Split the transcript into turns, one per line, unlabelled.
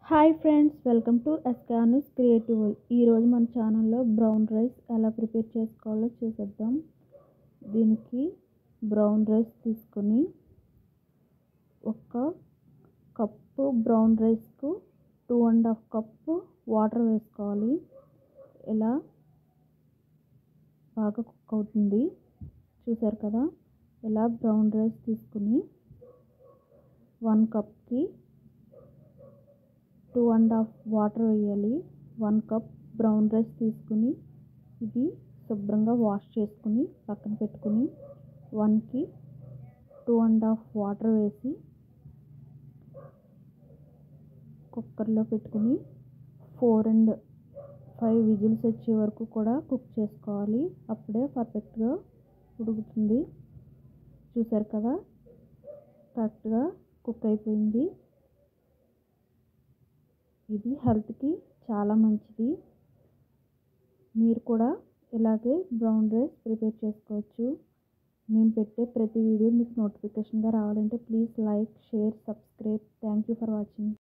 hi friends welcome to ఎస్కానస్ creative ఈరోజు మన ఛానల్లో బ్రౌన్ రైస్ ఎలా ప్రిపేర్ చేసుకోవాలో చూసేద్దాం దీనికి బ్రౌన్ రైస్ తీసుకొని ఒక కప్పు బ్రౌన్ రైస్కు two and half cup water వేసుకోవాలి ఇలా బాగా కుక్ అవుతుంది చూసారు కదా ఇలా బ్రౌన్ రైస్ తీసుకుని వన్ కప్కి టూ అండ్ హాఫ్ వాటర్ వేయాలి వన్ కప్ బ్రౌన్ రైస్ తీసుకుని ఇది శుభ్రంగా వాష్ చేసుకుని పక్కన పెట్టుకుని వన్కి టూ అండ్ హాఫ్ వాటర్ వేసి కుక్కర్లో పెట్టుకుని ఫోర్ అండ్ ఫైవ్ విజిల్స్ వచ్చే వరకు కూడా కుక్ చేసుకోవాలి అప్పుడే పర్ఫెక్ట్గా ఉడుకుతుంది చూసారు కదా కరెక్ట్గా కుక్ అయిపోయింది ఇది హెల్త్కి చాలా మంచిది మీరు కూడా ఇలాగే బ్రౌన్ రైస్ ప్రిపేర్ చేసుకోవచ్చు మేము పెట్టే ప్రతి వీడియో మీకు నోటిఫికేషన్గా రావాలంటే please like share subscribe thank you for watching